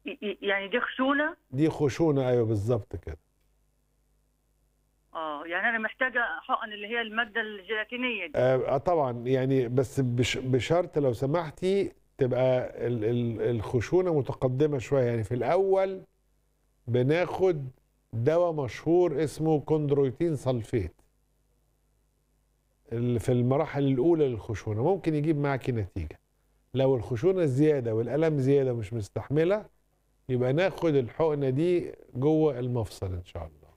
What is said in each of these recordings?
ي- ي- يعني دي خشونه دي خشونه ايوه بالظبط كده اه يعني انا محتاجه حقن اللي هي الماده الجيلاتينيه دي آه آه، طبعا يعني بس بش بشرط لو سمحتي تبقى ال ال الخشونه متقدمه شويه يعني في الاول بناخد دواء مشهور اسمه كوندرويتين سلفيت اللي في المراحل الاولى للخشونه ممكن يجيب معاكي نتيجه لو الخشونه زياده والالم زياده مش مستحمله يبقى ناخد الحقنه دي جوه المفصل ان شاء الله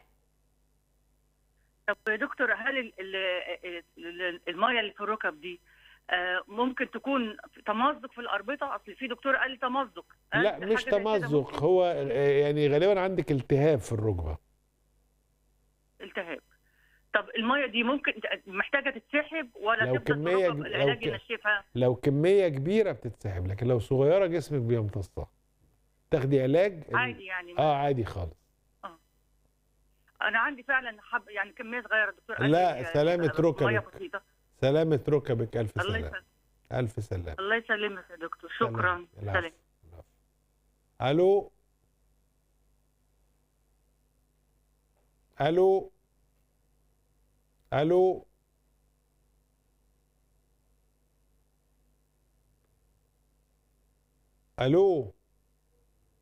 طب يا دكتور هل ال- ال- ال- الميه اللي في الركب دي آه، ممكن تكون تمزق في الاربطه اصل في دكتور قال لي تمزق هل لا حاجة مش زي كده تمزق ممكن؟ هو آه، يعني غالبا عندك التهاب في الركبه التهاب طب الميه دي ممكن محتاجه تتسحب ولا لو تفضل كمية في الركب ج- لو العلاج ك- ينشفها لو كميه كبيره بتتسحب لكن لو صغيره جسمك بيمتصها تاخدي علاج عادي يعني اه عادي خالص انا عندي فعلا حب يعني كميه صغيره دكتور قال لا، لي، آه، سلامة ميه ركبك. بسيطه سلامه ركبك الف الله سلام يسلمك الف سلام الله يسلمك يا دكتور شكرا العفو. سلام العفو. الو الو الو الو